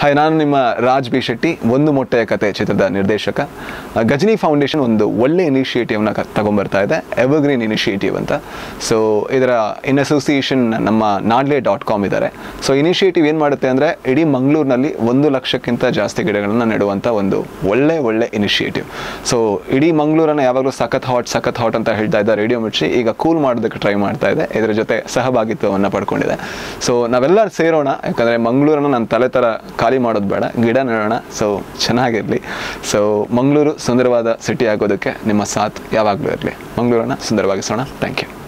hi ನಾನು ನಿಮ್ಮ Raj B Shetty ಒಂದು ಮೊಟ್ಟೆಯ ಕತೆ ಚಿತ್ರದ ನಿರ್ದೇಶಕ ಆ, ಗಜನಿ ಫೌಂಡೇಶನ್ ಒಂದು ಒಳ್ಳೆ ಇನಿಷಿಯೇಟಿವ್ನ ಕ ತಗೊಂಬರ್ತಾ ಇದೆ ಎವರ್ಗ್ರೀನ್ ಇನಿಷಿಯೇಟಿವ್ ಅಂತ ಸೊ ಇದರ ಇನ್ ಅಸೋಸಿಯೇಷನ್ ನಮ್ಮ ನಾಡ್ಲೆ ಡಾಟ್ ಕಾಮ್ ಇದ್ದಾರೆ ಸೊ ಇನಿಷಿಯೇಟಿವ್ ಏನು ಮಾಡುತ್ತೆ ಅಂದರೆ ಇಡೀ ಮಂಗಳೂರಿನಲ್ಲಿ ಒಂದು ಲಕ್ಷಕ್ಕಿಂತ ಜಾಸ್ತಿ ಗಿಡಗಳನ್ನು ನೆಡುವಂಥ ಒಂದು ಒಳ್ಳೆ ಒಳ್ಳೆ ಇನಿಷಿಯೇಟಿವ್ ಸೊ ಇಡೀ ಮಂಗಳೂರನ್ನು ಯಾವಾಗಲೂ ಸಖತ್ ಹಾಟ್ ಸಖತ್ ಹಾಟ್ ಅಂತ ಹೇಳ್ತಾ ಇದ್ದ ರೇಡಿಯೋ ಮಿರ್ಚಿ ಈಗ ಕೂಲ್ ಮಾಡೋದಕ್ಕೆ ಟ್ರೈ ಮಾಡ್ತಾ ಇದೆ ಇದರ ಜೊತೆ ಸಹಭಾಗಿತ್ವವನ್ನು ಪಡ್ಕೊಂಡಿದೆ ಸೊ ನಾವೆಲ್ಲ ಸೇರೋಣ ಯಾಕಂದರೆ ಮಂಗಳೂರನ್ನು ನನ್ನ ತಲೆ ಥರ ಖಾಲಿ ಮಾಡೋದು ಬೇಡ ಗಿಡ ನೆಡೋಣ ಸೊ ಚೆನ್ನಾಗಿರಲಿ ಸೊ ಮಂಗಳೂರು ಸುಂದರವಾದ ಸಿಟಿ ಆಗೋದಕ್ಕೆ ನಿಮ್ಮ ಸಾಥ್ ಯಾವಾಗಲೂ ಇರಲಿ ಮಂಗಳೂರನ್ನು ಸುಂದರವಾಗಿಸೋಣ ಥ್ಯಾಂಕ್ ಯು